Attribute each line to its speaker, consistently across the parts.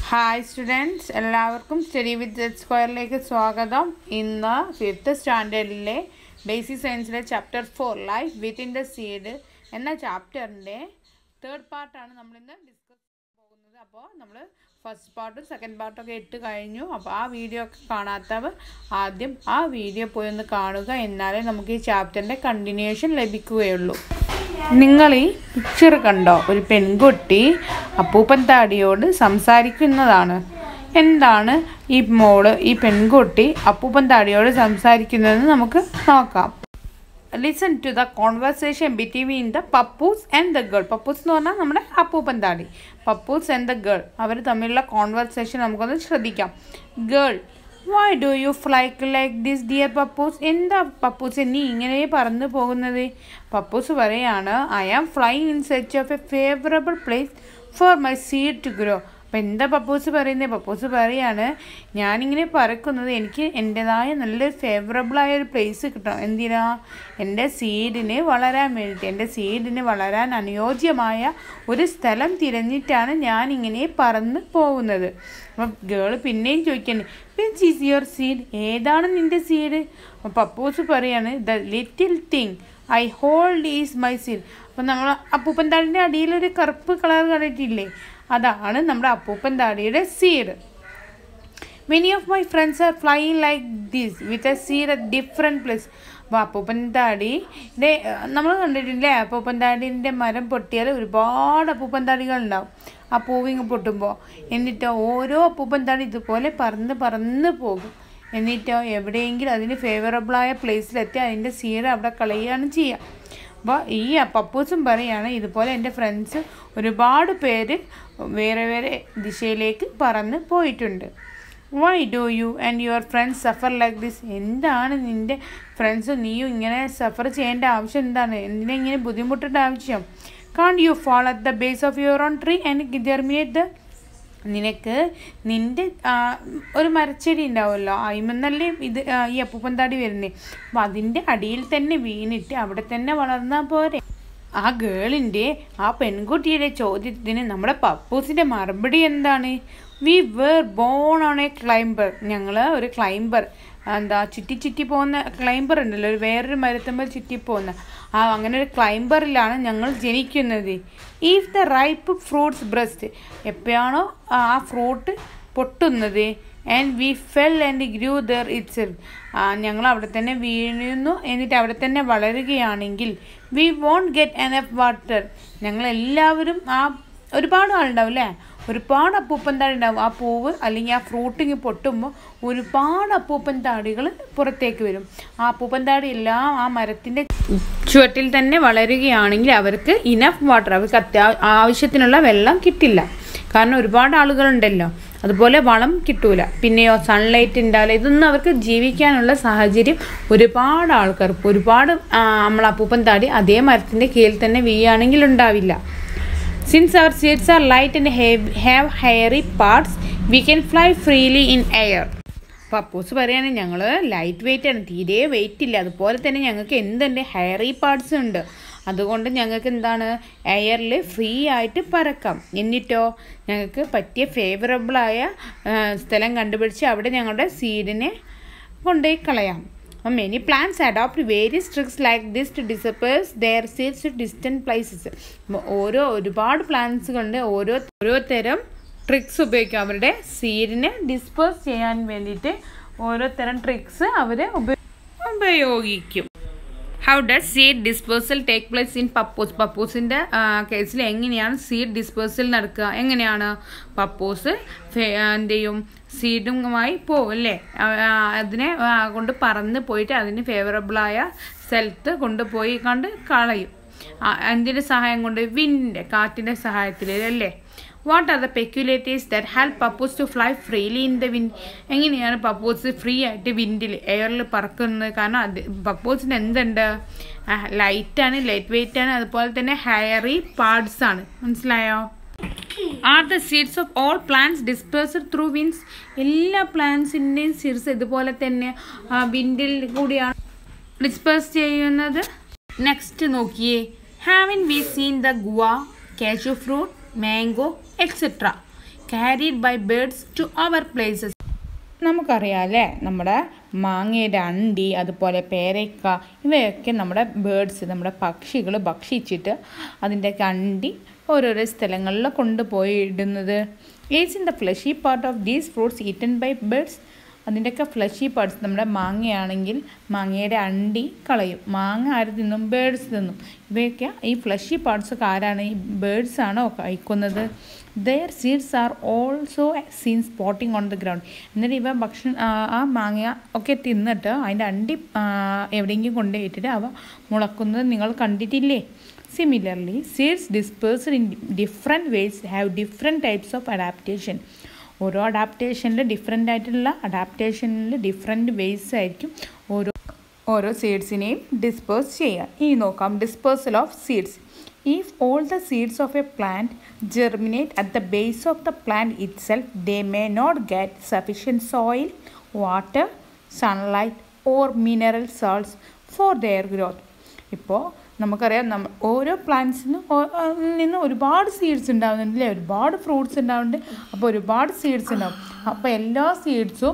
Speaker 1: Hi students എല്ലാവർക്കും study with jet സ്ക്വയറിലേക്ക് സ്വാഗതം ഇന്ന് ഫിഫ്ത്ത് സ്റ്റാൻഡേർഡിലെ ബേസിക് സയൻസിലെ chapter four life within the seed എന്ന ചാപ്റ്ററിൻ്റെ തേർഡ് പാർട്ടാണ് നമ്മളിന്ന് ഡിസ്കസ് പോകുന്നത് അപ്പോൾ നമ്മൾ ഫസ്റ്റ് പാർട്ടും സെക്കൻഡ് പാർട്ടൊക്കെ ഇട്ട് കഴിഞ്ഞു അപ്പോൾ ആ വീഡിയോ ഒക്കെ കാണാത്തവർ ആദ്യം ആ വീഡിയോ പോയി ഒന്ന് കാണുക എന്നാലേ നമുക്ക് ഈ ചാപ്റ്ററിൻ്റെ കണ്ടിന്യൂഷൻ ലഭിക്കുകയുള്ളൂ നിങ്ങൾ ഈ പിക്ചർ കണ്ടോ ഒരു പെൺകുട്ടി അപ്പൂപ്പൻ താടിയോട് സംസാരിക്കുന്നതാണ് എന്താണ് ഈ മോള് ഈ പെൺകുട്ടി അപ്പൂപ്പൻ താടിയോട് സംസാരിക്കുന്നതെന്ന് നമുക്ക് നോക്കാം listen to the conversation between the pappus and the girl pappus എന്ന് പറഞ്ഞാൽ നമ്മുടെ അപ്പൂപ്പൻ താടി പപ്പൂസ് ആൻഡ് ദ ഗേൾ അവർ തമ്മിലുള്ള കോൺവെർസേഷൻ നമുക്കൊന്ന് ശ്രദ്ധിക്കാം girl why do you fly like this dear pappus എന്താ പപ്പൂസ് നീ ഇങ്ങനെ പറന്നു പോകുന്നത് പപ്പൂസ് പറയാണ് I am flying in search of a favourable place for my seed to grow അപ്പം എന്താ പപ്പൂസ് പറയുന്നത് പപ്പൂസ് പറയാണ് ഞാനിങ്ങനെ പറക്കുന്നത് എനിക്ക് എൻ്റെതായ നല്ലൊരു ഫേവറബിളായ ഒരു പ്ലേസ് കിട്ടണം എന്തിനാ എൻ്റെ സീഡിന് വളരാൻ വേണ്ടിയിട്ട് എൻ്റെ സീഡിന് വളരാൻ അനുയോജ്യമായ ഒരു സ്ഥലം തിരഞ്ഞിട്ടാണ് ഞാനിങ്ങനെ പറന്ന് പോകുന്നത് അപ്പം ഗേൾ പിന്നെയും ചോദിക്കണേ വിച്ച് ഈസ് യുവർ സീഡ് ഏതാണ് നിൻ്റെ സീഡ് അപ്പം പപ്പൂസ് പറയാണ് the little thing I hold is my seed അപ്പം നമ്മൾ അപ്പൂപ്പൻ താടിൻ്റെ അടിയിലൊരു കറുപ്പ് കളർ കണ്ടിട്ടില്ലേ അതാണ് നമ്മുടെ അപ്പൂപ്പൻ താടിയുടെ seed many of my friends are flying like this with a seed at different place അപ്പോൾ അപ്പൂപ്പൻ താടിയുടെ നമ്മൾ കണ്ടിട്ടില്ലേ അപ്പൂപ്പൻ താടിൻ്റെ മരം പൊട്ടിയാൽ ഒരുപാട് അപ്പൂപ്പൻ താടികളുണ്ടാവും ആ പൂവിങ് പൊട്ടുമ്പോൾ എന്നിട്ടോ ഓരോ അപ്പൂപ്പൻ താടി ഇതുപോലെ പറന്ന് പറന്ന് പോകും എന്നിട്ടോ എവിടെയെങ്കിലും അതിന് ഫേവറബിളായ പ്ലേസിലെത്തി അതിൻ്റെ സീഡ് അവിടെ കളയുകയാണ് ചെയ്യുക അപ്പോൾ ഈ പപ്പൂസും പറയാണ് ഇതുപോലെ എൻ്റെ ഫ്രണ്ട്സ് ഒരുപാട് പേര് വേറെ വേറെ ദിശയിലേക്ക് പറന്ന് പോയിട്ടുണ്ട് why do you and your friends suffer like this എന്താണ് നിൻ്റെ ഫ്രണ്ട്സും നീയും ഇങ്ങനെ സഫർ ചെയ്യേണ്ട ആവശ്യം എന്താണ് എന്തിനാ ഇങ്ങനെ ബുദ്ധിമുട്ടേണ്ട ആവശ്യം can you fall at the base of your own tree and germinate the നിനക്ക് നിൻ്റെ ഒരു മരച്ചെടി ഉണ്ടാവുമല്ലോ അയിമെന്നല്ലേ ഇത് ഈ അപ്പൂപ്പൻ താടി വരുന്നത് അപ്പം അതിൻ്റെ അടിയിൽ തന്നെ വീണിട്ട് അവിടെ തന്നെ വളർന്നാൽ പോരെ ആ ഗേളിൻ്റെ ആ പെൺകുട്ടിയുടെ ചോദ്യത്തിന് നമ്മുടെ പപ്പൂസിൻ്റെ മറുപടി എന്താണ് we were born on a climber ഞങ്ങൾ ഒരു ക്ലൈംബർ എന്താ ചുറ്റി ചുറ്റി പോകുന്ന ക്ലൈംബർ ഉണ്ടല്ലോ ഒരു വേറൊരു മരത്തുമ്പോൾ ചുറ്റി പോകുന്ന ആ അങ്ങനെ ഒരു ക്ലൈംബറിലാണ് ഞങ്ങൾ ജനിക്കുന്നത് if the ripe fruits burst എപ്പോഴാണോ ആ ഫ്രൂട്ട് പൊട്ടുന്നത് and we fell and grew there its ഞങ്ങൾ അവിടെ തന്നെ വീഴുന്നു എന്നിട്ട് അവിടെ തന്നെ വളരുകയാണെങ്കിൽ we won't get enough water ഞങ്ങളെല്ലാവരും ആ ഒരുപാട് ആളുണ്ടാവും അല്ലേ ഒരുപാട് അപ്പൂപ്പൻ താടി ഉണ്ടാവും ആ പൂവ് അല്ലെങ്കിൽ ആ ഫ്രൂട്ടിങ് പൊട്ടുമ്പോൾ ഒരുപാട് അപ്പൂപ്പൻ താടികൾ പുറത്തേക്ക് വരും ആ അപ്പൂപ്പൻ താടി എല്ലാം ആ മരത്തിൻ്റെ ചുവട്ടിൽ തന്നെ വളരുകയാണെങ്കിൽ അവർക്ക് ഇനഫ് വാട്ടർ അവർക്ക് അത്യാ ആവശ്യത്തിനുള്ള വെള്ളം കിട്ടില്ല കാരണം ഒരുപാട് ആളുകളുണ്ടല്ലോ അതുപോലെ വളം കിട്ടൂല പിന്നെയോ സൺലൈറ്റ് ഉണ്ടാവില്ല ഇതൊന്നും അവർക്ക് ജീവിക്കാനുള്ള സാഹചര്യം ഒരുപാട് ആൾക്കാർ ഒരുപാട് നമ്മൾ അപ്പൂപ്പൻ താടി അതേ മരത്തിൻ്റെ കീഴിൽ തന്നെ വീഴുകയാണെങ്കിൽ ഉണ്ടാവില്ല since our seeds are light and have hairy parts we can fly freely in air pappus പറയുകയാണെങ്കിൽ ഞങ്ങൾ ലൈറ്റ് വെയിറ്റ് ആണ് തീരെ വെയിറ്റ് ഇല്ല അതുപോലെ തന്നെ ഞങ്ങൾക്ക് എന്തുണ്ട് ഹെയറി പാർട്സ് ഉണ്ട് അതുകൊണ്ട് ഞങ്ങൾക്ക് എന്താണ് എയറിൽ ഫ്രീ ആയിട്ട് പറക്കാം എന്നിട്ടോ ഞങ്ങൾക്ക് പറ്റിയ ഫേവറബിളായ സ്ഥലം കണ്ടുപിടിച്ച് അവിടെ ഞങ്ങളുടെ സീഡിനെ കൊണ്ടുപോയി കളയാം അപ്പം many plants adopt various tricks like this to disperse their seeds to distant places ഓരോ ഒരുപാട് പ്ലാന്റ്സുകളുണ്ട് ഓരോ ഓരോ തരം ട്രിക്സ് ഉപയോഗിക്കും അവരുടെ സീഡിനെ ഡിസ്പേഴ്സ് ചെയ്യാൻ വേണ്ടിയിട്ട് ഓരോ തരം ട്രിക്സ് അവർ ഉപയോഗിക്കും how does seed dispersal take place in pappus പപ്പൂസിൻ്റെ കേസിൽ എങ്ങനെയാണ് സീഡ് ഡിസ്പേഴ്സൽ നടക്കുക എങ്ങനെയാണ് പപ്പൂസ് എന്ത് ചെയ്യും സീഡുമായി പോകും അല്ലേ അതിനെ കൊണ്ട് പറന്ന് പോയിട്ട് അതിന് ഫേവറബിളായ സ്ഥലത്ത് കൊണ്ടുപോയി കണ്ട് കളയും എന്തിൻ്റെ സഹായം കൊണ്ട് വിൻഡിൻ്റെ കാറ്റിൻ്റെ സഹായത്തിൽ അല്ലേ what are the peculiarities that help pappus to fly freely in the wind എങ്ങനെയാണ് പപ്പൂസ് ഫ്രീ ആയിട്ട് വിൻഡിൽ എയറിൽ പറക്കുന്നത് കാരണം അത് പപ്പൂസിന് എന്തുണ്ട് ലൈറ്റാണ് ലൈറ്റ് വെയിറ്റ് ആണ് അതുപോലെ തന്നെ ഹെയറി പാർട്സ് ആണ് മനസ്സിലായോ are the seeds of all plants dispersed through winds എല്ലാ പ്ലാന്റ്സിൻ്റെയും സീഡ്സ് ഇതുപോലെ തന്നെ വിൻഡിൽ കൂടിയാണ് ഡിസ്പേഴ്സ് ചെയ്യുന്നത് നെക്സ്റ്റ് നോക്കിയേ haven't we seen the guava cashew fruit mango etcetera carried by birds to our places. നമുക്കറിയാം അല്ലേ നമ്മുടെ മാങ്ങയുടെ അണ്ടി അതുപോലെ പേരയ്ക്ക ഇവയൊക്കെ നമ്മുടെ ബേഡ്സ് നമ്മുടെ പക്ഷികൾ ഭക്ഷിച്ചിട്ട് അതിൻ്റെയൊക്കെ അണ്ടി ഓരോരോ സ്ഥലങ്ങളിൽ കൊണ്ടുപോയി ഇടുന്നത് is in the fleshy part of these fruits eaten by birds അതിൻ്റെയൊക്കെ ഫ്ലഷി പാർട്സ് നമ്മുടെ മാങ്ങയാണെങ്കിൽ മാങ്ങയുടെ അണ്ടി കളയും മാങ്ങ ആര് തിന്നും ബേഡ്സ് തിന്നും ഇവയൊക്കെ ഈ ഫ്ലഷി പാർട്സ് ഒക്കെ ആരാണ് ഈ ബേഡ്സ് ആണോ കഴിക്കുന്നത് their seeds are also seen spotting on the ground എന്നിട്ട് ഇവ ഭക്ഷണം ആ മാങ്ങ ഒക്കെ തിന്നിട്ട് അതിൻ്റെ അണ്ടി എവിടെയെങ്കിലും കൊണ്ടുപോയിട്ടിട്ട് അവ മുളക്കുന്നത് നിങ്ങൾ കണ്ടിട്ടില്ലേ similarly seeds dispersed in different ways have different types of adaptation ഓരോ അഡാപ്റ്റേഷനിൽ ഡിഫറെൻ്റ് ആയിട്ടുള്ള അഡാപ്റ്റേഷനിൽ ഡിഫറെൻറ്റ് വേസ് ആയിരിക്കും ഓരോ ഓരോ സീഡ്സിനെയും ഡിസ്പേഴ്സ് ചെയ്യുക ഇനി നോക്കാം dispersal of seeds if all the seeds of a plant germinate at the base of the plant itself they may not get sufficient soil water sunlight or mineral salts for their growth ഇപ്പോൾ നമുക്കറിയാം നമ്മ ഓരോ പ്ലാന്റ്സിനും നിന്ന് ഒരുപാട് seeds ഉണ്ടാവുന്നുണ്ട് അല്ലേ ഒരുപാട് fruits ഉണ്ടാവുന്നുണ്ട് അപ്പോൾ ഒരുപാട് സീഡ്സ് ഉണ്ടാവും അപ്പോൾ എല്ലാ സീഡ്സും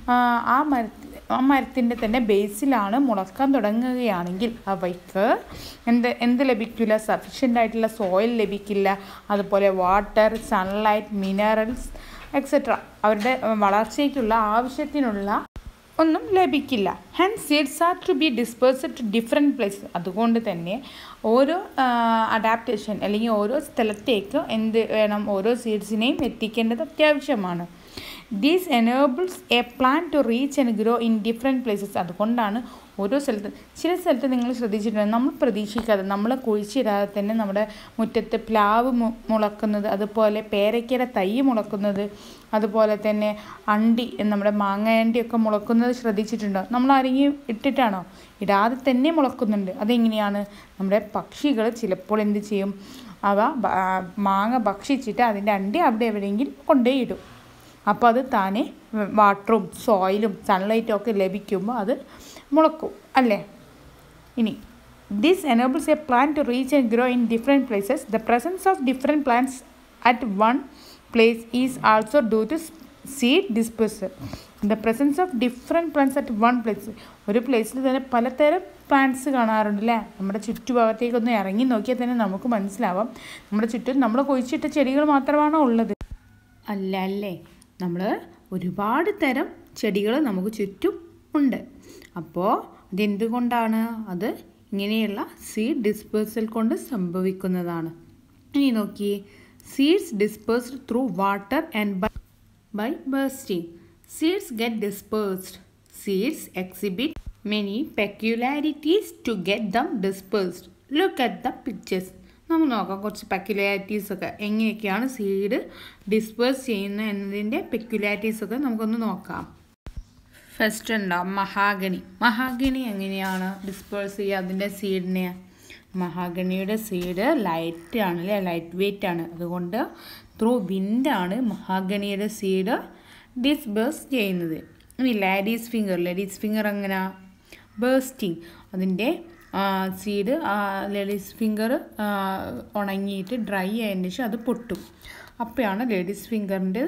Speaker 1: ആ മര ആ മരത്തിൻ്റെ തന്നെ ബേസിലാണ് മുളക്കാൻ തുടങ്ങുകയാണെങ്കിൽ അവയ്ക്ക് എന്ത് എന്ത് ലഭിക്കില്ല സഫീഷ്യൻ്റ് ആയിട്ടുള്ള സോയിൽ ലഭിക്കില്ല അതുപോലെ വാട്ടർ സൺലൈറ്റ് മിനറൽസ് എക്സെട്ര അവരുടെ വളർച്ചയ്ക്കുള്ള ആവശ്യത്തിനുള്ള ഒന്നും ലഭിക്കില്ല hence seeds are to be dispersed to different places അതുകൊണ്ട് തന്നെ ഓരോ അഡാപ്റ്റേഷൻ അല്ലെങ്കിൽ ഓരോ സ്ഥലത്തേക്ക് എന്ത് വേണം ഓരോ സീഡ്സിനെയും എത്തിക്കേണ്ടത് അത്യാവശ്യമാണ് these enables a plant to reach and grow in different places അതുകൊണ്ടാണ് ഓരോ സ്ഥലത്ത് ചില സ്ഥലത്ത് നിങ്ങൾ ശ്രദ്ധിച്ചിട്ടുണ്ട് നമ്മൾ പ്രതീക്ഷിക്കാതെ നമ്മൾ കുഴിച്ചിടാതെ തന്നെ നമ്മുടെ മുറ്റത്ത് പ്ലാവ് മുളക്കുന്നത് അതുപോലെ പേരയ്ക്കയുടെ തൈ മുളക്കുന്നത് അതുപോലെ തന്നെ അണ്ടി നമ്മുടെ മാങ്ങയണ്ടിയൊക്കെ മുളക്കുന്നത് ശ്രദ്ധിച്ചിട്ടുണ്ടോ നമ്മൾ ആരെങ്കിലും ഇട്ടിട്ടാണോ ഇടാതെ തന്നെ മുളക്കുന്നുണ്ട് അതെങ്ങനെയാണ് നമ്മുടെ പക്ഷികൾ ചിലപ്പോൾ എന്ത് ചെയ്യും അവ മാങ്ങ ഭക്ഷിച്ചിട്ട് അതിൻ്റെ അണ്ടി അവിടെ എവിടെയെങ്കിലും കൊണ്ടുപോയി ഇടും അപ്പോൾ അത് താനെ വാട്ടറും സോയിലും സൺലൈറ്റും ഒക്കെ ലഭിക്കുമ്പോൾ അത് മുളക്കും അല്ലേ ഇനി this enables a plant to reach and grow in different places the presence of different plants at one place is also due to seed dispersal the presence of different plants at one place ഒരു പ്ലേസിൽ തന്നെ പലതരം plants കാണാറുണ്ട് അല്ലേ നമ്മുടെ ചുറ്റുഭാഗത്തേക്കൊന്ന് ഇറങ്ങി നോക്കിയാൽ തന്നെ നമുക്ക് മനസ്സിലാവാം നമ്മുടെ ചുറ്റും നമ്മൾ കുഴിച്ചിട്ട ചെടികൾ മാത്രമാണോ ഉള്ളത് അല്ല അല്ലേ നമ്മൾ ഒരുപാട് തരം ചെടികൾ നമുക്ക് ചുറ്റും ഉണ്ട് അപ്പോൾ അതെന്തുകൊണ്ടാണ് അത് ഇങ്ങനെയുള്ള സീഡ് ഡിസ്പേഴ്സൽ കൊണ്ട് സംഭവിക്കുന്നതാണ് ഇനി നോക്കിയേ seeds dispersed through water and by by bursting seeds get dispersed seeds exhibit many peculiarities to get them dispersed look at the pictures നമുക്ക് നോക്കാം കുറച്ച് പെക്യുലാരിറ്റീസ് ഒക്കെ എങ്ങനെയൊക്കെയാണ് സീഡ് ഡിസ്പേഴ്സ് ചെയ്യുന്നത് എന്നതിൻ്റെ പെക്യുലാരിറ്റീസ് ഒക്കെ നമുക്കൊന്ന് നോക്കാം ഫസ്റ്റ് ഉണ്ടാവും മഹാഗണി മഹാഗണി എങ്ങനെയാണ് ഡിസ്പേഴ്സ് ചെയ്യുക അതിൻ്റെ സീഡിനെ മഹാഗണിയുടെ സീഡ് ലൈറ്റ് ആണ് അല്ലേ ലൈറ്റ് വെയിറ്റ് ആണ് അതുകൊണ്ട് ത്രൂ വിൻഡാണ് മഹാഗണിയുടെ സീഡ് ഡിസ്പേഴ്സ് ചെയ്യുന്നത് ഇനി ലേഡീസ് ഫിംഗർ ലേഡീസ് ഫിംഗർ എങ്ങനെ ബേസ്റ്റിംഗ് അതിൻ്റെ സീഡ് ലേഡീസ് ഫിംഗർ ഉണങ്ങിയിട്ട് ഡ്രൈ ആയതിന് ശേഷം അത് പൊട്ടും അപ്പോഴാണ് ലേഡീസ് ഫിംഗറിൻ്റെ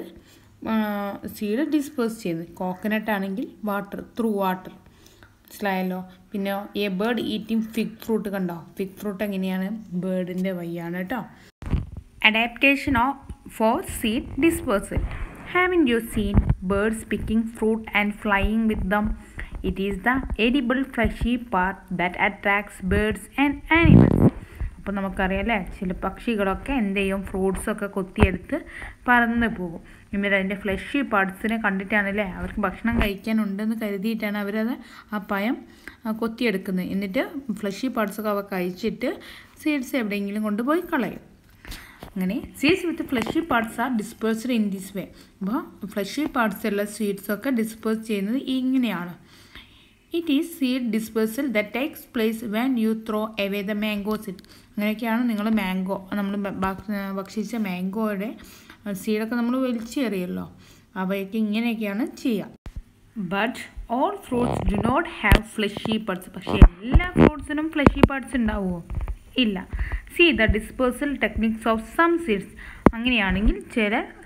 Speaker 1: സീഡ് ഡിസ്പേഴ്സ് ചെയ്യുന്നത് കോക്കനട്ട് ആണെങ്കിൽ വാട്ടർ ത്രൂ വാട്ടർ മനസ്സിലായല്ലോ പിന്നെ a bird eating fig fruit കണ്ടോ ഫിഗ് ഫ്രൂട്ട് എങ്ങനെയാണ് ബേർഡിൻ്റെ വയ്യാണ് കേട്ടോ adaptation of for seed dispersal haven't you seen birds picking fruit and flying with them it is the edible fleshy part that attracts birds and animals അപ്പോൾ നമുക്കറിയാമല്ലേ ചില പക്ഷികളൊക്കെ എന്ത് ചെയ്യും ഫ്രൂട്ട്സൊക്കെ കൊത്തിയെടുത്ത് പറന്ന് പോകും എന്നിട്ട് അതിൻ്റെ ഫ്ലഷി പാർട്സിനെ കണ്ടിട്ടാണല്ലേ അവർക്ക് ഭക്ഷണം കഴിക്കാനുണ്ടെന്ന് കരുതിയിട്ടാണ് അവരത് ആ പയം കൊത്തിയെടുക്കുന്നത് എന്നിട്ട് ഫ്ലഷി പാർട്സൊക്കെ അവ കഴിച്ചിട്ട് സീഡ്സ് എവിടെയെങ്കിലും കൊണ്ടുപോയി കളയും അങ്ങനെ seeds with fleshy parts are dispersed in this way അപ്പോൾ ഫ്ലഷി പാർട്സ് ഉള്ള സീഡ്സൊക്കെ ഡിസ്പേഴ്സ് ചെയ്യുന്നത് ഇങ്ങനെയാണ് it is seed dispersal that takes place when you throw away the mango seed അങ്ങനെയൊക്കെയാണ് നിങ്ങൾ മാംഗോ നമ്മൾ ഭക്ഷിച്ച മാംഗോയുടെ സീഡൊക്കെ നമ്മൾ വലിച്ചെറിയല്ലോ അവയൊക്കെ ഇങ്ങനെയൊക്കെയാണ് ചെയ്യുക but all fruits do not have fleshy parts പക്ഷേ എല്ലാ ഫ്രൂട്ട്സിനും ഫ്ലഷി പാർട്സ് ഉണ്ടാവുമോ ഇല്ല see the dispersal techniques of some seeds അങ്ങനെയാണെങ്കിൽ ചില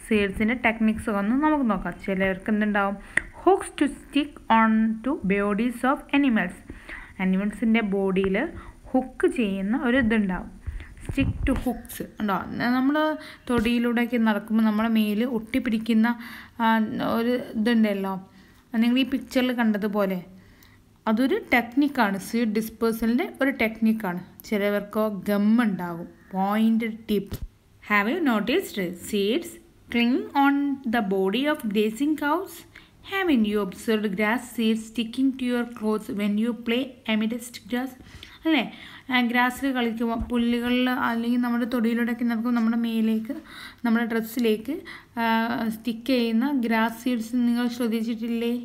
Speaker 1: സീഡ്സിൻ്റെ ടെക്നിക്സ് ഒന്ന് നമുക്ക് നോക്കാം ചിലർക്ക് എന്തുണ്ടാവും hooks to stick on to bodies of animals അനിമൽസിൻ്റെ ബോഡിയിൽ ഹുക്ക് ചെയ്യുന്ന ഒരു ഇതുണ്ടാവും സ്റ്റിക്ക് ടു ഹുക്സ് ഉണ്ടോ നമ്മൾ തൊടിയിലൂടെയൊക്കെ നടക്കുമ്പോൾ നമ്മളെ മേൽ ഒട്ടിപ്പിടിക്കുന്ന ആ, ഒരു ഇതുണ്ടല്ലോ നിങ്ങൾ ഈ പിക്ചറിൽ കണ്ടതുപോലെ അതൊരു ടെക്നിക്കാണ് സീഡ് ഡിസ്പേഴ്സലിൻ്റെ ഒരു ടെക്നിക്കാണ് ചിലവർക്കോ ഗം ഉണ്ടാകും point tip have you noticed seeds cling on the body of grazing cows haven't you observed grass seeds sticking to your clothes when you play amidst grass അല്ലേ ഗ്രാസിൽ കളിക്കുമ്പോൾ പുല്ലുകളിൽ അല്ലെങ്കിൽ നമ്മുടെ തൊടിയിലൂടെയൊക്കെ നടക്കുമ്പോൾ നമ്മുടെ മേലേക്ക് നമ്മുടെ ഡ്രസ്സിലേക്ക് സ്റ്റിക്ക് ചെയ്യുന്ന ഗ്രാസ് സീഡ്സ് നിങ്ങൾ ശ്രദ്ധിച്ചിട്ടില്ലേ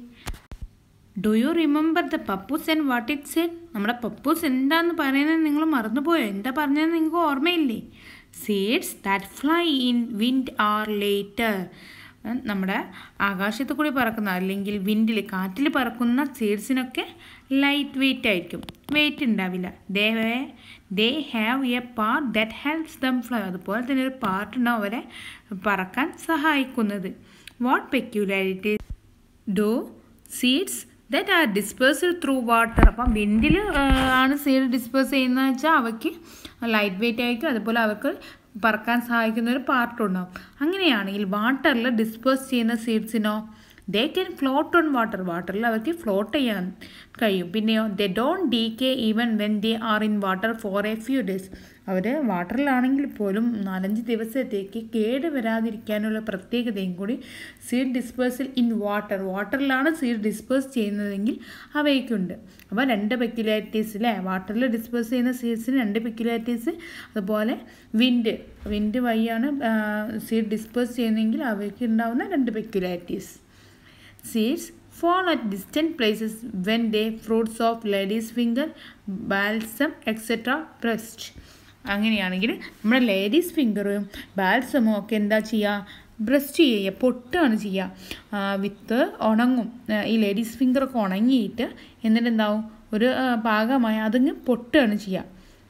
Speaker 1: do you remember the pappus and what it said നമ്മുടെ പപ്പൂസ് എന്താന്ന് പറയുന്നത് നിങ്ങൾ മറന്നുപോയോ എന്താ പറഞ്ഞതെന്ന് നിങ്ങൾക്ക് ഓർമ്മയില്ലേ seeds that fly in wind are lighter നമ്മുടെ ആകാശത്ത് കൂടി പറക്കുന്ന അല്ലെങ്കിൽ വിൻഡിൽ കാറ്റിൽ പറക്കുന്ന സീഡ്സിനൊക്കെ ലൈറ്റ് വെയിറ്റ് ആയിരിക്കും വെയിറ്റ് ഉണ്ടാവില്ല they they have a part that helps them fly അതുപോലെ തന്നെ ഒരു പാർട്ട് ഉണ്ടാവും അവരെ പറക്കാൻ സഹായിക്കുന്നത് what peculiarity do seeds that are dispersed through water അപ്പം വിൻഡിൽ ആണ് സീഡ് ഡിസ്പേഴ്സ് ചെയ്യുന്നത് വെച്ചാൽ അവയ്ക്ക് ലൈറ്റ് വെയിറ്റ് ആയിരിക്കും അതുപോലെ അവർക്ക് പറക്കാൻ സഹായിക്കുന്ന ഒരു പാർട്ട് ഉണ്ടാവും അങ്ങനെയാണെങ്കിൽ വാട്ടറിൽ ഡിസ്പേഴ്സ് ചെയ്യുന്ന സീഡ്സിനോ they can float on water വാട്ടറിൽ അവർക്ക് ഫ്ലോട്ട് ചെയ്യാൻ കഴിയും പിന്നെയോ they don't decay even when they are in water for a few days അവർ വാട്ടറിലാണെങ്കിൽ പോലും നാലഞ്ച് ദിവസത്തേക്ക് കേട് വരാതിരിക്കാനുള്ള പ്രത്യേകതയും കൂടി സീഡ് ഡിസ്പേഴ്സൽ ഇൻ വാട്ടർ വാട്ടറിലാണ് സീഡ് ഡിസ്പേഴ്സ് ചെയ്യുന്നതെങ്കിൽ അവയ്ക്കുണ്ട് അപ്പോൾ രണ്ട് പെക്യുലാരിറ്റീസ് അല്ലേ വാട്ടറിൽ ഡിസ്പേഴ്സ് ചെയ്യുന്ന സീഡ്സിന് രണ്ട് പെക്യുലാരിറ്റീസ് അതുപോലെ വിൻഡ് വിൻഡ് വഴിയാണ് സീഡ് ഡിസ്പേഴ്സ് ചെയ്യുന്നതെങ്കിൽ അവയ്ക്ക് ഉണ്ടാവുന്ന രണ്ട് peculiarities Seeds fall at distant places when they fruits of lady's finger, balsam, etc. pressed. അങ്ങനെയാണെങ്കിൽ നമ്മുടെ ലേഡീസ് ഫിംഗറും ബാൽസമും ഒക്കെ എന്താ ചെയ്യുക ബ്രസ്റ്റ് ചെയ്യുക പൊട്ടാണ് ചെയ്യുക വിത്ത് ഉണങ്ങും ആ, ഈ ലേഡീസ് ഫിംഗറൊക്കെ ഉണങ്ങിയിട്ട് എന്നിട്ട് എന്താവും ഒരു ആ, പാകമായി അതങ്ങ് പൊട്ടുകയാണ് ചെയ്യുക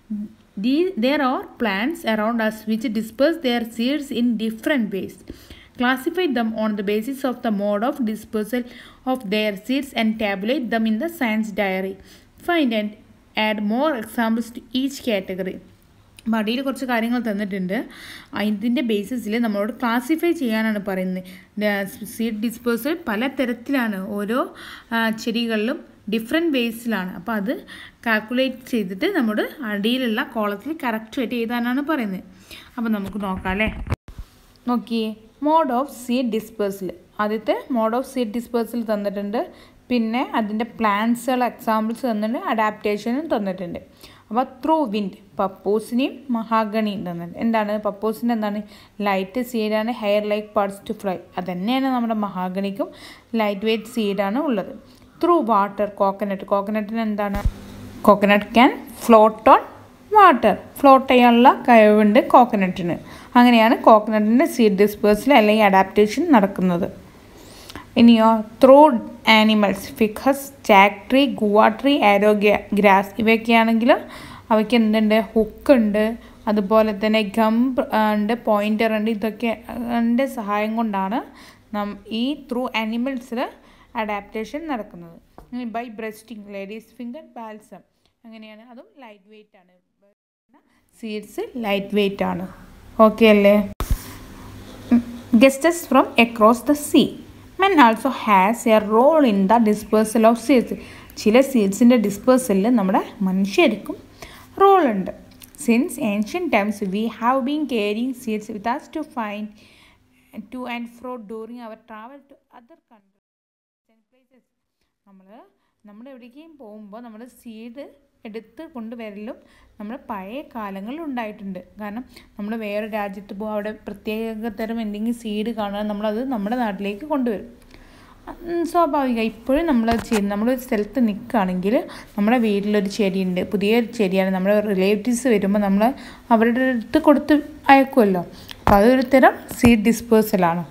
Speaker 1: The- there are plants around us which disperse their seeds in different ways. Classify them on the basis of the mode of dispersal of their seeds and tabulate them in the science diary. Find and add more examples to each category. അപ്പോൾ അടിയിൽ കുറച്ച് കാര്യങ്ങൾ തന്നിട്ടുണ്ട് ഇതിൻ്റെ ബേസിസിൽ നമ്മളോട് classify ചെയ്യാനാണ് പറയുന്നത് seed dispersal പല തരത്തിലാണ് ഓരോ ആ, ചെടികളിലും ഡിഫറെൻറ്റ് വേസിലാണ് അപ്പോൾ അത് കാൽക്കുലേറ്റ് ചെയ്തിട്ട് നമ്മുടെ അടിയിലുള്ള കോളത്തിൽ കറക്റ്റായിട്ട് എഴുതാനാണ് പറയുന്നത് അപ്പോൾ നമുക്ക് നോക്കാം അല്ലേ നോക്കിയേ മോഡ് ഓഫ് സീഡ് ഡിസ്പേഴ്സൽ ആദ്യത്തെ മോഡ് ഓഫ് സീഡ് ഡിസ്പേഴ്സൽ തന്നിട്ടുണ്ട് പിന്നെ അതിൻ്റെ പ്ലാൻസുകൾ എക്സാമ്പിൾസ് തന്നിട്ടുണ്ട് അഡാപ്റ്റേഷനും തന്നിട്ടുണ്ട് അപ്പോൾ ത്രൂ വിൻഡ് പപ്പോസിനെയും മഹാഗണിയും തന്നിട്ടുണ്ട് എന്താണ് പപ്പോസിൻ്റെ എന്താണ് ലൈറ്റ് സീഡാണ് hair like parts to fly അതുതന്നെയാണ് നമ്മുടെ മഹാഗണിക്കും ലൈറ്റ് വെയ്റ്റ് സീഡാണ് ഉള്ളത് ത്രൂ വാട്ടർ കോക്കനട്ട് കോക്കനട്ടിന് എന്താണ് coconut can float on water float ചെയ്യാനുള്ള കഴിവുണ്ട് കോക്കനട്ടിന് അങ്ങനെയാണ് കോക്കനട്ടിൻ്റെ സീഡ് ഡിസ്പേഴ്സൽ അല്ലെങ്കിൽ അഡാപ്റ്റേഷൻ നടക്കുന്നത് ഇനിയോ ത്രൂ ആനിമൽസ് ഫിക്കസ് ചാക്ട്രി ഗുവാട്രി ആരോഗ്യ ഗ്രാസ് ഇവയൊക്കെയാണെങ്കിൽ അവയ്ക്ക് എന്തുണ്ട് ഹുക്ക് ഉണ്ട് അതുപോലെ തന്നെ ഗംപ് ഉണ്ട് പോയിൻ്റർ ഉണ്ട് ഇതൊക്കെ ൻ്റെ സഹായം കൊണ്ടാണ് നം ഈ ത്രൂ ആനിമൽസിൽ അഡാപ്റ്റേഷൻ നടക്കുന്നത് by bursting ladies finger balsam അങ്ങനെയാണ് അതും ലൈറ്റ് വെയിറ്റ് ആണ് സീഡ്സ് ലൈറ്റ് വെയിറ്റ് ആണ് ഓക്കെ അല്ലേ guests from across the sea men also has a role in the dispersal of seeds ചില സീഡ്സിൻ്റെ ഡിസ്പേഴ്സലിൽ നമ്മുടെ മനുഷ്യർക്കും റോളുണ്ട് since ancient times we have been carrying seeds with us to find to and fro during our travel to other countries places നമ്മൾ നമ്മൾ എവിടേക്കും പോകുമ്പോൾ നമ്മൾ സീഡ് എടുത്ത് കൊണ്ടുവരലും നമ്മൾ പഴയ കാലങ്ങളിൽ ഉണ്ടായിട്ടുണ്ട് കാരണം നമ്മൾ വേറെ രാജ്യത്ത് പോകും അവിടെ പ്രത്യേക തരം എന്തെങ്കിലും സീഡ് കാണാൻ നമ്മളത് നമ്മുടെ നാട്ടിലേക്ക് കൊണ്ടുവരും ഉം, സ്വാഭാവികം ഇപ്പോഴും നമ്മളത് ചെയ്യുന്നത് നമ്മളൊരു സ്ഥലത്ത് നിൽക്കുകയാണെങ്കിൽ നമ്മുടെ വീട്ടിലൊരു ചെടിയുണ്ട് പുതിയൊരു ചെടിയാണ് നമ്മുടെ റിലേറ്റീവ്സ് വരുമ്പോൾ നമ്മൾ അവരുടെ അടുത്ത് കൊടുത്ത് അയക്കുമല്ലോ അപ്പോൾ അതൊരു തരം സീഡ് ഡിസ്പേഴ്സലാണ്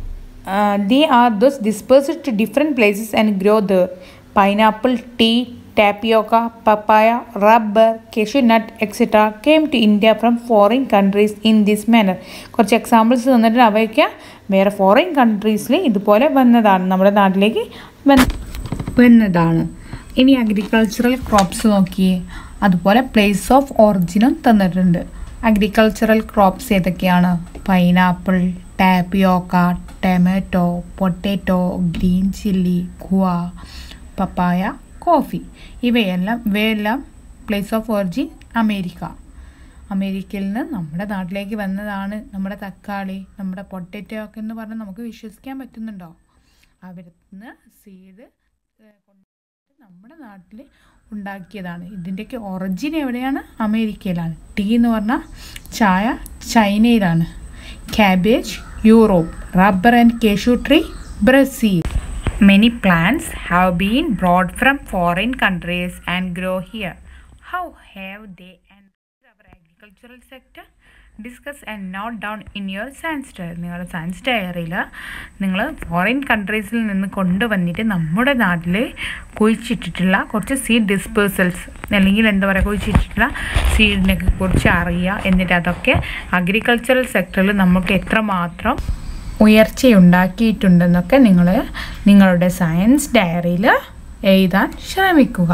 Speaker 1: uh, they are thus dispersed to different places and grow there. Pineapple, tea, tapioca, papaya, rubber, cashew nut, etc. came to India from foreign countries in this manner. കുറച്ച് എക്സാമ്പിൾസ് തന്നിട്ട് അവയ്ക്ക് വേറെ ഫോറിൻ കൺട്രീസിൽ ഇതുപോലെ വന്നതാണ് നമ്മുടെ നാട്ടിലേക്ക് വന്ന- വന്നതാണ് ഇനി അഗ്രികൾച്ചറൽ ക്രോപ്സ് നോക്കിയേ അതുപോലെ പ്ലേസ് ഓഫ് ഒറിജിനും തന്നിട്ടുണ്ട് അഗ്രികൾച്ചറൽ ക്രോപ്സ് ഏതൊക്കെയാണ് pineapple tapioca tomato potato green chilli guava papaya coffee ഇവയെല്ലാം ഇവയെല്ലാം പ്ലേസ് ഓഫ് ഒറിജിൻ അമേരിക്ക അമേരിക്കയിൽ നിന്ന് നമ്മുടെ നാട്ടിലേക്ക് വന്നതാണ് നമ്മുടെ തക്കാളി നമ്മുടെ പൊട്ടറ്റോ ഒക്കെ എന്ന് പറഞ്ഞാൽ നമുക്ക് വിശ്വസിക്കാൻ പറ്റുന്നുണ്ടോ അവിടുന്ന് സീഡ് നമ്മുടെ നാട്ടിൽ ഉണ്ടാക്കിയതാണ് ഇതിൻ്റെയൊക്കെ ഒറിജിൻ എവിടെയാണ് അമേരിക്കയിലാണ് ടീ എന്ന് പറഞ്ഞാൽ ചായ ചൈനയിലാണ് cabbage Europe rubber and cashew tree Brazil Many plants have been brought from foreign countries and grow here. How have they enriched our agricultural sector? Discuss and note down in your science diary നിങ്ങളുടെ science ഡയറിയിൽ നിങ്ങൾ foreign കൺട്രീസിൽ നിന്ന് കൊണ്ടുവന്നിട്ട് നമ്മുടെ നാട്ടിൽ കുഴിച്ചിട്ടിട്ടുള്ള കുറച്ച് seed ഡിസ്പേഴ്സൽസ് അല്ലെങ്കിൽ എന്താ പറയുക കുഴിച്ചിട്ടിട്ടുള്ള സീഡിനെ കുറിച്ച് അറിയുക എന്നിട്ട് അതൊക്കെ അഗ്രികൾച്ചറൽ സെക്ടറിൽ നമുക്ക് എത്രമാത്രം ഉയർച്ചയുണ്ടാക്കിയിട്ടുണ്ടെന്നൊക്കെ നിങ്ങൾ നിങ്ങളുടെ സയൻസ് ഡയറിയിൽ എഴുതാൻ ശ്രമിക്കുക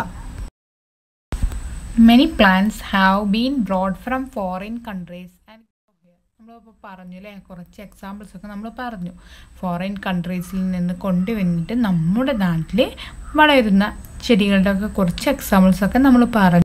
Speaker 1: many plants have been brought from foreign countries and നമ്മളിപ്പോൾ പറഞ്ഞു അല്ലേ കുറച്ച് എക്സാമ്പിൾസ് ഒക്കെ നമ്മൾ പറഞ്ഞു ഫോറിൻ കൺട്രീസിൽ നിന്ന് കൊണ്ടുവന്നിട്ട് നമ്മുടെ നാട്ടിൽ വളരുന്ന ചെടികളുടെ ഒക്കെ കുറച്ച് എക്സാമ്പിൾസ് ഒക്കെ നമ്മൾ പറഞ്ഞു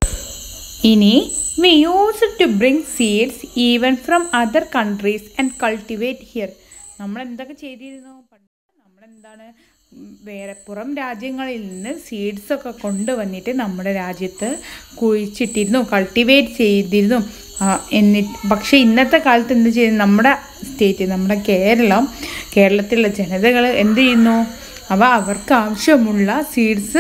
Speaker 1: ഇനി we use to bring seeds even from other countries and cultivate here നമ്മൾ എന്തൊക്കെ ചെയ്തിരുന്നു പണ്ട് നമ്മളെന്താണ് ഉം, വേറെ പുറം രാജ്യങ്ങളിൽ നിന്ന് സീഡ്സ് ഒക്കെ കൊണ്ടുവന്നിട്ട് നമ്മുടെ രാജ്യത്ത് കുഴിച്ചിട്ടിരുന്നു കൾട്ടിവേറ്റ് ചെയ്തിരുന്നു ആ, എന്നിട്ട് പക്ഷേ ഇന്നത്തെ കാലത്ത് എന്ത് ചെയ്യുന്നു നമ്മുടെ സ്റ്റേറ്റ് നമ്മുടെ കേരളം കേരളത്തിലുള്ള ജനതകൾ എന്ത് ചെയ്യുന്നു അവ അവർക്ക് ആവശ്യമുള്ള സീഡ്സ്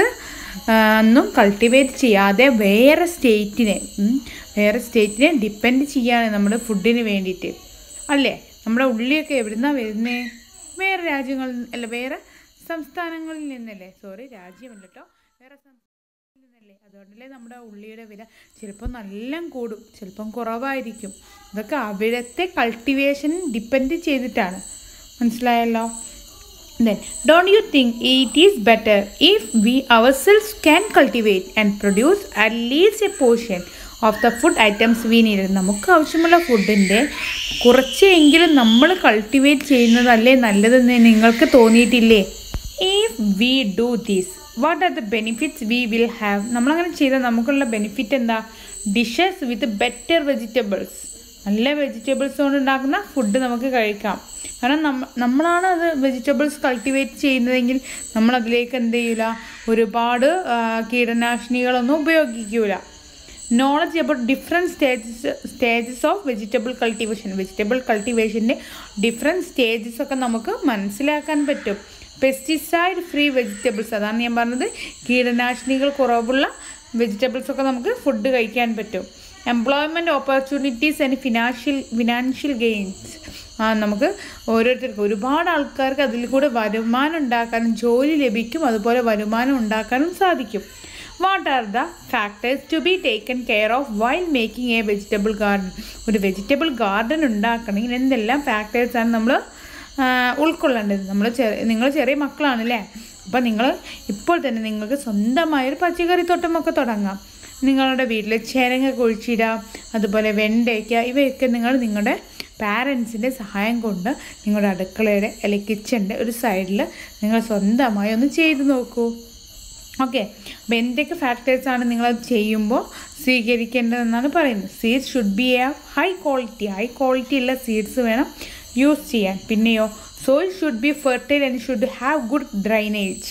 Speaker 1: ഒന്നും കൾട്ടിവേറ്റ് ചെയ്യാതെ വേറെ സ്റ്റേറ്റിനെ ഉം, വേറെ സ്റ്റേറ്റിനെ ഡിപ്പെൻഡ് ചെയ്യാണ് നമ്മുടെ ഫുഡിന് വേണ്ടിയിട്ട് അല്ലേ നമ്മുടെ ഉള്ളിയൊക്കെ എവിടുന്നാണ് വരുന്നേ വേറെ രാജ്യങ്ങളിൽ അല്ല വേറെ സംസ്ഥാനങ്ങളിൽ നിന്നല്ലേ സോറി രാജ്യമല്ല കേട്ടോ വേറെ സംസ്ഥാനങ്ങളിൽ നിന്നല്ലേ അതുകൊണ്ടല്ലേ നമ്മുടെ ഉള്ളിയുടെ വില ചിലപ്പോൾ നല്ല കൂടും ചിലപ്പം കുറവായിരിക്കും ഇതൊക്കെ അവിടുത്തെ കൾട്ടിവേഷൻ ഡിപ്പെൻഡ് ചെയ്തിട്ടാണ് മനസ്സിലായല്ലോ Then, don't you think it is better if we ourselves can cultivate and produce at least a portion of the food items we need? നമുക്ക് ആവശ്യമുള്ള ഫുഡിൻ്റെ കുറച്ചെങ്കിലും നമ്മൾ കൾട്ടിവേറ്റ് ചെയ്യുന്നതല്ലേ നല്ലതെന്ന് നിങ്ങൾക്ക് തോന്നിയിട്ടില്ലേ if we do this what are the benefits we will have നമ്മളങ്ങനെ ചെയ്താൽ നമുക്കുള്ള ബെനിഫിറ്റ് എന്താ ഡിഷസ് വിത്ത് ബെറ്റർ വെജിറ്റബിൾസ് നല്ല വെജിറ്റബിൾസ് കൊണ്ട് ഉണ്ടാക്കുന്ന ഫുഡ് നമുക്ക് കഴിക്കാം കാരണം നമ്മ നമ്മളാണ് അത് വെജിറ്റബിൾസ് കൾട്ടിവേറ്റ് ചെയ്യുന്നതെങ്കിൽ നമ്മൾ അതിലേക്ക് എന്ത് ചെയ്യില്ല ഒരുപാട് ആ, കീടനാശിനികളൊന്നും ഉപയോഗിക്കൂല knowledge about different stages stages of vegetable cultivation vegetable കൾട്ടിവേഷൻ്റെ ഡിഫറെൻറ്റ് സ്റ്റേജസ് ഒക്കെ നമുക്ക് മനസ്സിലാക്കാൻ പറ്റും പെസ്റ്റിസൈഡ് ഫ്രീ വെജിറ്റബിൾസ് അതാണ് ഞാൻ പറഞ്ഞത് കീടനാശിനികൾ കുറവുള്ള വെജിറ്റബിൾസ് ഒക്കെ നമുക്ക് ഫുഡ് കഴിക്കാൻ പറ്റും employment opportunities and financial financial gains ആ നമുക്ക് ഓരോരുത്തർക്കും ഒരുപാട് ആൾക്കാർക്ക് അതിൽ കൂടെ വരുമാനം ഉണ്ടാക്കാനും ജോലി ലഭിക്കും അതുപോലെ വരുമാനം ഉണ്ടാക്കാനും സാധിക്കും what are the factors to be taken care of while making a vegetable garden ഒരു വെജിറ്റബിൾ ഗാർഡൻ ഉണ്ടാക്കണമെങ്കിൽ എന്തെല്ലാം ഫാക്ടേഴ്സാണ് നമ്മൾ ഉൾക്കൊള്ളേണ്ടത് നമ്മൾ ചെറിയ നിങ്ങൾ ചെറിയ മക്കളാണല്ലേ അപ്പോൾ നിങ്ങൾ ഇപ്പോൾ തന്നെ നിങ്ങൾക്ക് സ്വന്തമായൊരു പച്ചക്കറി തോട്ടമൊക്കെ തുടങ്ങാം നിങ്ങളുടെ വീട്ടിൽ ചേരങ്ങ കുഴിച്ചിടാം അതുപോലെ വെണ്ടയ്ക്ക ഇവയൊക്കെ നിങ്ങൾ നിങ്ങളുടെ പാരൻസിൻ്റെ സഹായം കൊണ്ട് നിങ്ങളുടെ അടുക്കളയുടെ അല്ലെങ്കിൽ കിച്ചൻ്റെ ഒരു സൈഡിൽ നിങ്ങൾ സ്വന്തമായി ഒന്ന് ചെയ്ത് നോക്കൂ ഓക്കെ അപ്പോൾ എന്തൊക്കെ ഫാക്ടേഴ്സാണ് നിങ്ങൾ ചെയ്യുമ്പോൾ സ്വീകരിക്കേണ്ടതെന്നാണ് പറയുന്നത് seeds should be a high quality high quality ഉള്ള സീഡ്സ് വേണം യൂസ് ചെയ്യാൻ പിന്നെയോ soil should be fertile and should have good drainage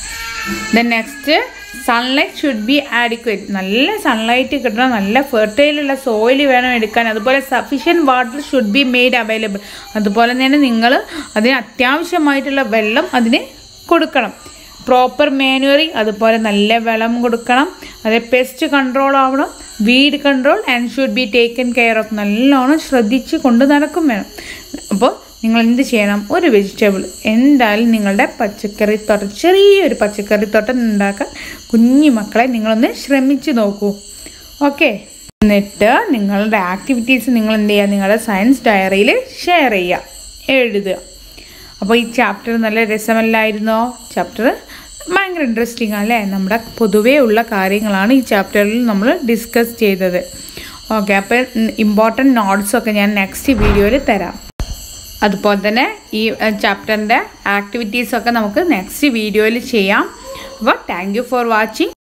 Speaker 1: then next sunlight should be adequate നല്ല സൺലൈറ്റ് കിട്ടണം നല്ല ഫെർട്ടൈലുള്ള സോയിൽ വേണം എടുക്കാൻ അതുപോലെ sufficient water should be made available അതുപോലെ തന്നെ നിങ്ങൾ അതിന് അത്യാവശ്യമായിട്ടുള്ള വെള്ളം അതിന് കൊടുക്കണം പ്രോപ്പർ മാനുവറിങ് അതുപോലെ നല്ല വെള്ളം കൊടുക്കണം അത് പെസ്റ്റ് കൺട്രോൾ ആവണം weed control and should be taken care of നല്ലോണം ശ്രദ്ധിച്ച് കൊണ്ട് നടക്കും വേണം അപ്പോൾ നിങ്ങൾ എന്ത് ചെയ്യണം ഒരു വെജിറ്റബിൾ എന്തായാലും നിങ്ങളുടെ പച്ചക്കറി തോട്ടം ചെറിയൊരു പച്ചക്കറി തോട്ടം ഉണ്ടാക്കാൻ കുഞ്ഞു മക്കളെ നിങ്ങളൊന്ന് ശ്രമിച്ച് നോക്കൂ ഓക്കെ എന്നിട്ട് നിങ്ങളുടെ ആക്ടിവിറ്റീസ് നിങ്ങൾ എന്ത് ചെയ്യുക നിങ്ങളുടെ സയൻസ് ഡയറിയിൽ ഷെയർ ചെയ്യുക എഴുതുക അപ്പോൾ ഈ ചാപ്റ്റർ നല്ല രസമല്ലായിരുന്നോ ചാപ്റ്റർ ഭയങ്കര ഇൻട്രസ്റ്റിംഗ് അല്ലേ നമ്മുടെ പൊതുവേ ഉള്ള കാര്യങ്ങളാണ് ഈ ചാപ്റ്ററിൽ നമ്മൾ ഡിസ്കസ് ചെയ്തത് ഓക്കെ അപ്പോൾ ഇമ്പോർട്ടൻറ്റ് നോട്ട്സൊക്കെ ഞാൻ നെക്സ്റ്റ് വീഡിയോയിൽ തരാം അതുപോലെ തന്നെ ഈ ചാപ്റ്ററിൻ്റെ ആക്ടിവിറ്റീസൊക്കെ നമുക്ക് നെക്സ്റ്റ് വീഡിയോയിൽ ചെയ്യാം അപ്പോൾ താങ്ക് യു ഫോർ വാച്ചിങ്